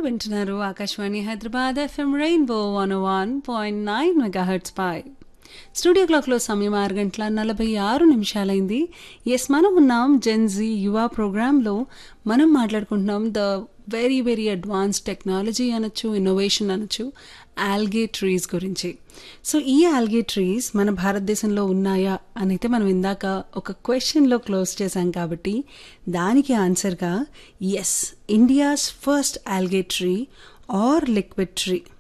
వింటున్నారు Akashvani Hyderabad FM rainbow one one point nine megahertz పై studio క్లాక్లో సమయం ఆరు గంటల నలభై ఆరు నిమిషాలైంది ఎస్ మనం ఉన్నాం జెన్జీ యువ ప్రోగ్రాంలో మనం మాట్లాడుకుంటున్నాం the very very advance technology అనొచ్చు ఇన్నోవేషన్ అనొచ్చు ఆల్గే ట్రీస్ గురించి సో ఈ ఆల్గే ట్రీస్ మన భారతదేశంలో ఉన్నాయా అని అయితే మనం ఇందాక ఒక క్వశ్చన్లో క్లోజ్ చేశాం కాబట్టి దానికి ఆన్సర్గా yes India's first algae tree or liquid tree